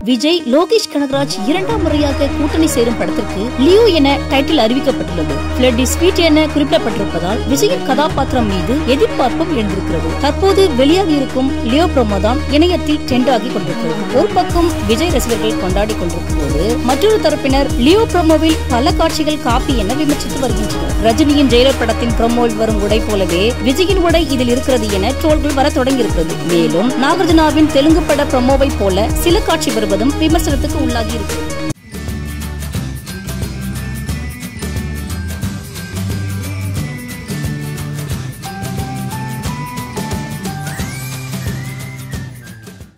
விஜய் லோகேஷ் கனகராஜ் இரண்டாம் முறையாக கூட்டணி சேரும் படத்திற்கு லியோ என டைட்டில் அறிவிக்கப்பட்டுள்ளது பிளட் இஸ் ஸ்வீட் என குறிப்பிடப்பட்டிருப்பதால் விஜயின் கதாபாத்திரம் மீது எதிர்பார்ப்பும் எழுந்திருக்கிறது தற்போது வெளியாகி இருக்கும் லியோ ப்ரோமோ தான் இணையத்தில் ட்ரெண்ட் ஆகி கொண்டிருக்கிறது ஒரு பக்கம் விஜய் ரசிகர்கள் கொண்டாடி கொண்டிருக்கும் போது மற்றொரு தரப்பினர் லியோ ப்ரோமோவில் பல காட்சிகள் காப்பி என விமர்சித்து வருகின்றனர் ரஜினியின் ஜெயிலர் படத்தின் ப்ரோமோவில் வரும் உடை போலவே விஜயின் உடை இதில் இருக்கிறது என ட்ரோல்கள் வர தொடங்கியிருக்கிறது மேலும் நாகார்ஜுனாவின் தெலுங்கு பட ப்ரோமோவை போல சில காட்சி வருவதும் விமர்சனத்துக்கு உள்ளாகி இருக்கிறது